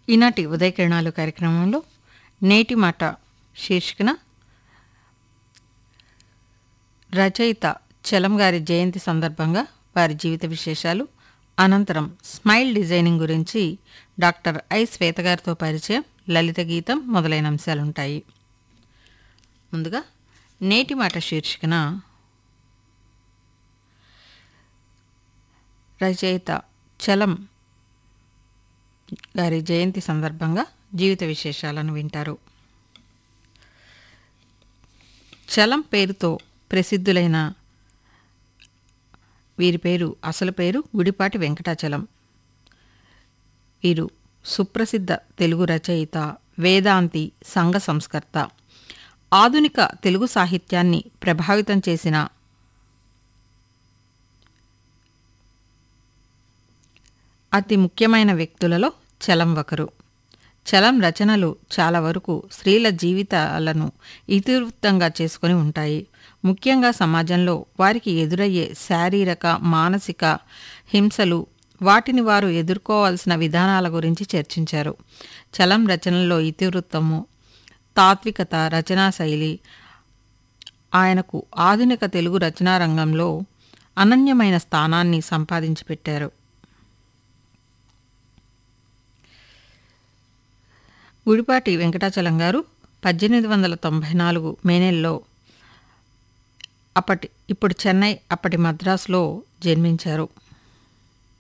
ఈనాటి ఉదయకిరణాలు కార్యక్రమంలో నేటి మాట శీర్షికన రచయిత చలం గారి జయంతి సందర్భంగా వారి జీవిత విశేషాలు అనంతరం స్మైల్ డిజైనింగ్ గురించి డాక్టర్ ఐ శ్వేత గారితో పరిచయం లలిత గీతం మొదలైన అంశాలుంటాయి ముందుగా నేటి మాట శీర్షికన రచయిత చలం గారి జయంతి సందర్భంగా జీవిత విశేషాలను వింటారు చలం పేరుతో ప్రసిద్ధులైన వీరి పేరు అసలు పేరు గుడిపాటి వెంకటాచలం వీరు సుప్రసిద్ధ తెలుగు రచయిత వేదాంతి సంఘ సంస్కర్త ఆధునిక తెలుగు సాహిత్యాన్ని ప్రభావితం చేసిన అతి ముఖ్యమైన వ్యక్తులలో చలం ఒకరు చలం రచనలు చాలా వరకు స్త్రీల జీవితాలను ఇతివృత్తంగా చేసుకొని ఉంటాయి ముఖ్యంగా సమాజంలో వారికి ఎదురయ్యే శారీరక మానసిక హింసలు వాటిని వారు ఎదుర్కోవాల్సిన విధానాల గురించి చర్చించారు చలం రచనల్లో ఇతివృత్తము తాత్వికత రచనా శైలి ఆయనకు ఆధునిక తెలుగు రచనా రంగంలో అనన్యమైన స్థానాన్ని సంపాదించి పెట్టారు గుడిపాటి వెంకటాచలం గారు పద్దెనిమిది వందల తొంభై నాలుగు మే నెలలో అప్పటి ఇప్పుడు చెన్నై అప్పటి మద్రాసులో జన్మించారు